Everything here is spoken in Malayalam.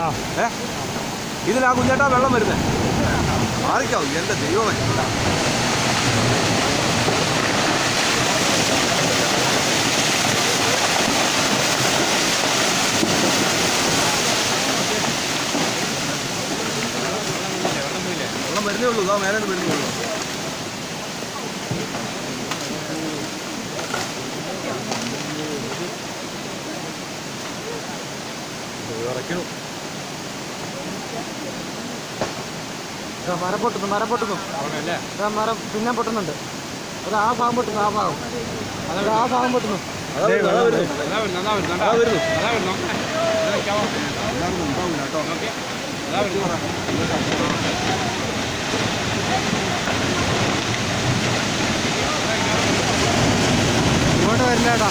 ഏ ഇതിലാ കുഞ്ഞേട്ടാ വെള്ളം വരുന്നത് മാറിക്കാവും എൻ്റെ ദൈവമേ വെള്ളം വരുന്നേ ഉള്ളൂ ഇതാ മേലെ വരുന്നേ ഉള്ളൂ ഇറക്കണം ദാ മരം പൊട്ടുന്നു മരം പൊട്ടുന്നു ദാ മരം പിന്നെ പൊട്ടുന്നുണ്ട് അത് ആ ഭാഗം പൊട്ടുന്നു ആ ഭാഗം അത് ആ ഭാഗം പൊട്ടുന്നു അതാ വരുന്നു, അതാ വരുന്നു. അതാ വരുന്നു. എല്ലാവർക്കും ഉണ്ടാവില്ല കേട്ടോ ഇങ്ങോട്ട് വരില്ല കേട്ടോ